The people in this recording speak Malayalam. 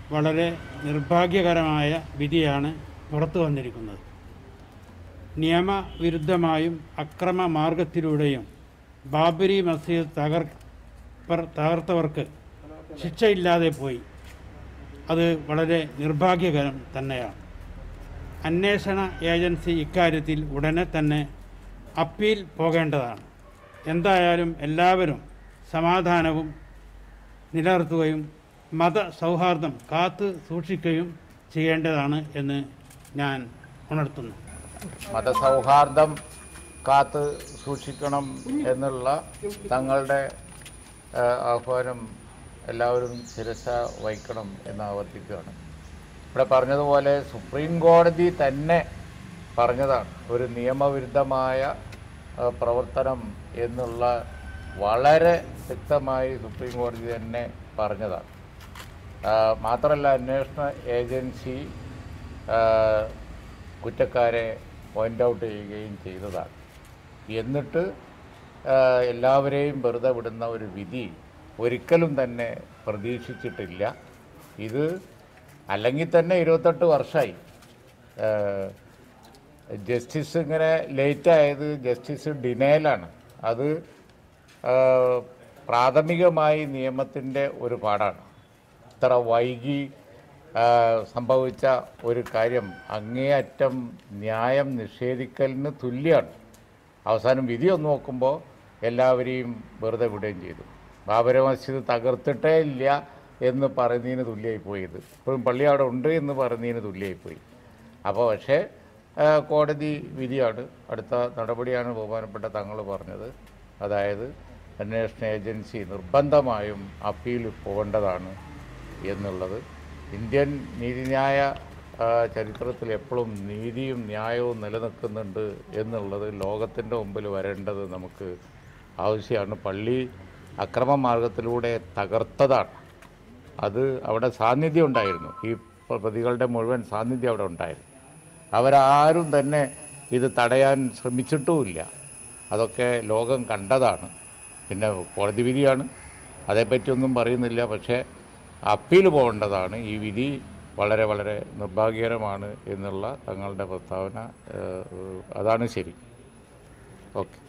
വളരെ നിർഭാഗ്യകരമായ വിധിയാണ് പുറത്തു വന്നിരിക്കുന്നത് നിയമവിരുദ്ധമായും അക്രമ മാർഗത്തിലൂടെയും ബാബരി മസ്ജിദ് തകർപ്പർ തകർത്തവർക്ക് ശിക്ഷയില്ലാതെ പോയി അത് വളരെ നിർഭാഗ്യകരം തന്നെയാണ് അന്വേഷണ ഏജൻസി ഇക്കാര്യത്തിൽ ഉടനെ തന്നെ അപ്പീൽ പോകേണ്ടതാണ് എന്തായാലും എല്ലാവരും സമാധാനവും നിലനിർത്തുകയും മത സൗഹാർദ്ദം കാത്തു സൂക്ഷിക്കുകയും ചെയ്യേണ്ടതാണ് എന്ന് ഞാൻ ഉണർത്തുന്നു മതസൗഹാർദ്ദം കാത്ത് സൂക്ഷിക്കണം എന്നുള്ള തങ്ങളുടെ ആ, ആഹ്വാനം എല്ലാവരും ശിരസ വഹിക്കണം എന്ന് ആവർത്തിക്കുകയാണ് ഇവിടെ പറഞ്ഞതുപോലെ സുപ്രീം കോടതി തന്നെ പറഞ്ഞതാണ് ഒരു നിയമവിരുദ്ധമായ ആ, പ്രവർത്തനം എന്നുള്ള വളരെ വ്യക്തമായി സുപ്രീം കോടതി തന്നെ പറഞ്ഞതാണ് ആ, മാത്രമല്ല അന്വേഷണ ഏജൻസി ആ, കുറ്റക്കാരെ പോയിൻ്റ് ഔട്ട് ചെയ്യുകയും ചെയ്തതാണ് എന്നിട്ട് ആ, എല്ലാവരെയും വെറുതെ വിടുന്ന ഒരു വിധി ഒരിക്കലും തന്നെ പ്രതീക്ഷിച്ചിട്ടില്ല ഇത് അല്ലെങ്കിൽ തന്നെ ഇരുപത്തെട്ട് വർഷമായി ആ, ജസ്റ്റിസ് ഇങ്ങനെ ലേറ്റ് ആയത് ജസ്റ്റിസ് ഡിനയലാണ് അത് ആ, പ്രാഥമികമായി നിയമത്തിൻ്റെ ഒരു പാടാണ് ഇത്ര വൈകി ആ, സംഭവിച്ച ഒരു കാര്യം അങ്ങേയറ്റം ന്യായം നിഷേധിക്കലിന് തുല്യമാണ് അവസാനം വിധി ഒന്ന് നോക്കുമ്പോൾ എല്ലാവരെയും വെറുതെ വിടുകയും ചെയ്തു ബാബര മസ്ജിദ് തകർത്തിട്ടേ ഇല്ല എന്ന് പറയുന്നതിന് തുല്യമായി പോയത് ഇപ്പോഴും പള്ളി അവിടെ ഉണ്ട് എന്ന് പറയുന്നതിന് തുല്യമായി പോയി അപ്പോൾ പക്ഷേ ആ, കോടതി വിധിയാണ് അടുത്ത നടപടിയാണ് ബഹുമാനപ്പെട്ട തങ്ങൾ പറഞ്ഞത് അതായത് അന്വേഷണ ഏജൻസി നിർബന്ധമായും അപ്പീൽ പോകേണ്ടതാണ് എന്നുള്ളത് ഇന്ത്യൻ നീതിന്യായ ആ, ചരിത്രത്തിൽ എപ്പോഴും നീതിയും ന്യായവും നിലനിൽക്കുന്നുണ്ട് എന്നുള്ളത് ലോകത്തിൻ്റെ മുമ്പിൽ വരേണ്ടത് നമുക്ക് ആവശ്യമാണ് പള്ളി അക്രമ മാർഗത്തിലൂടെ തകർത്തതാണ് അത് അവിടെ സാന്നിധ്യം ഉണ്ടായിരുന്നു ഈ പ്രതികളുടെ മുഴുവൻ സാന്നിധ്യം അവിടെ ഉണ്ടായിരുന്നു അവരാരും തന്നെ ഇത് തടയാൻ ശ്രമിച്ചിട്ടുമില്ല അതൊക്കെ ലോകം കണ്ടതാണ് പിന്നെ കോടതി വിധിയാണ് അതേപ്പറ്റിയൊന്നും പറയുന്നില്ല പക്ഷേ അപ്പീൽ പോകേണ്ടതാണ് ഈ വിധി വളരെ വളരെ നിർഭാഗ്യകരമാണ് എന്നുള്ള തങ്ങളുടെ പ്രസ്താവന ഏഹ്, അതാണ് ശരി ഓക്കെ